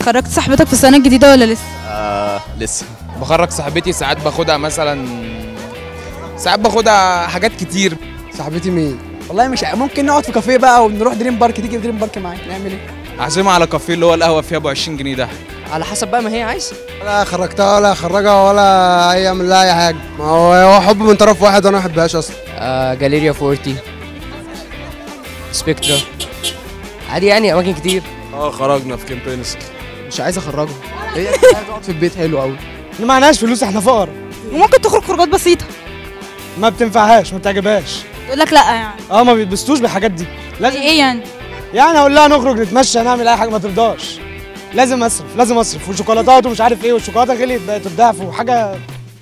خرجت صاحبتك في السنه الجديده ولا لسه آه لسه بخرج صاحبتي ساعات باخدها مثلا ساعات باخدها حاجات كتير صاحبتي مين والله مش ع- ممكن نقعد في كافيه بقى ونروح دريم بارك تيجي دريم بارك معاك نعمل ايه اعزمها على كافيه اللي هو القهوه فيها ابو 20 جنيه ده على حسب بقى ما هي عايزه ولا خرجتها ولا خرجها ولا هي اعمل لها اي حاجه ما هو هو حب من طرف واحد وانا ما بحبهاش اصلا آه جاليريا 40 سبيكترا عادي يعني اماكن كتير اه خرجنا في كامبينس مش عايز اخرجها هي عايزة تقعد في البيت حلو قوي احنا معناش فلوس احنا فقر وممكن تخرج خروجات بسيطه ما بتنفعهاش ما بتعجبهاش تقول لك لا يعني اه ما بيتبسطوش بالحاجات دي لازم ايه يعني يعني اقول لها نخرج نتمشى نعمل اي حاجه ما ترضاش لازم اصرف لازم اصرف وشوكولاتات ومش عارف ايه والشوكولاته غليت بقت الضعف وحاجه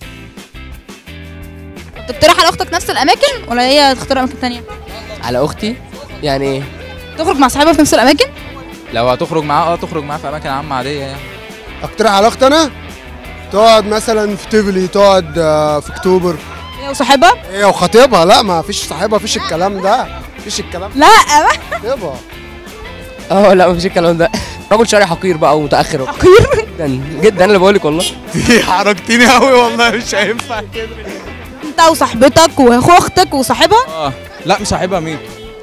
تقترح على اختك نفس الاماكن ولا هي تختار اماكن تانية على اختي يعني ايه تخرج مع صحابها في نفس الاماكن لو هتخرج معاه اه تخرج معاه في اماكن عامه عاديه يعني اقترح على اختي انا تقعد مثلا في تيفلي تقعد آه، في اكتوبر هي وصاحبها هي وخطيبها لا ما فيش صاحبها فيش الكلام ده فيش الكلام لا خطيبها اه لا مفيش الكلام ده رجل شرعي حقير بقى ومتاخر حقير جدا جدا انا بقول لك والله حركتني قوي والله مش هينفع كده انت وصاحبتك واخو اختك وصاحبها اه لا مصاحبها مين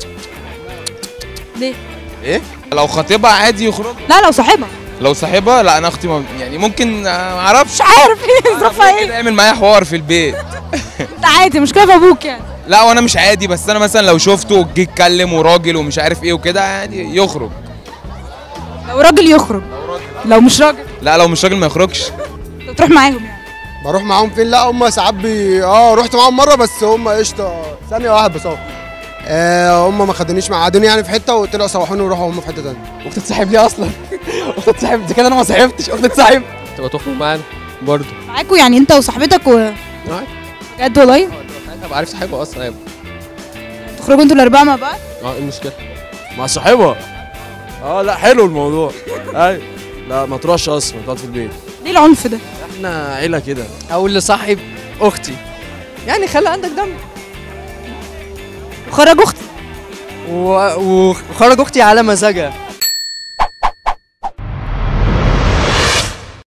ليه ايه لو خطيبها عادي يخرج لا لو صاحبها لو صاحبها لا انا اختي ما يعني ممكن آه، ما اعرفش مش عارف ايه ظروفها كده ايه يعمل معايا حوار في البيت انت عادي مشكله في ابوك يعني لا وانا مش عادي بس انا مثلا لو شفته وجه يتكلم وراجل ومش عارف ايه وكده عادي يخرج لو راجل يخرج لو مش راجل لا لو مش راجل ما يخرجش انت بتروح معاهم يعني بروح معاهم فين لا هم ساعات بي اه رحت معاهم مره بس هم قشطه ثانيه واحده بس اهو آه هم ما خدونيش معادوني يعني في حته وطلعوا سوحوني وراحوا هم في حته ثانيه اختي تصاحب ليه اصلا اختي تصاحب دي كده انا ما صاحبتش اختي تصاحب تبقى تخرج معانا برضه معاكوا يعني انت وصاحبتك و عادي. بجد والله ساعتها ابقى عارف صاحبها اصلا هيبقى تخرجوا انتوا الاربعه مع بعض اه ايه المشكله مع صاحبها اه لا حلو الموضوع ايوه لا ما تروحش اصلا تقعد في البيت ليه العنف ده احنا عيله كده اقول لصاحب اختي يعني خلي عندك دم وخرج اختي و- وخرج اختي على مزاجها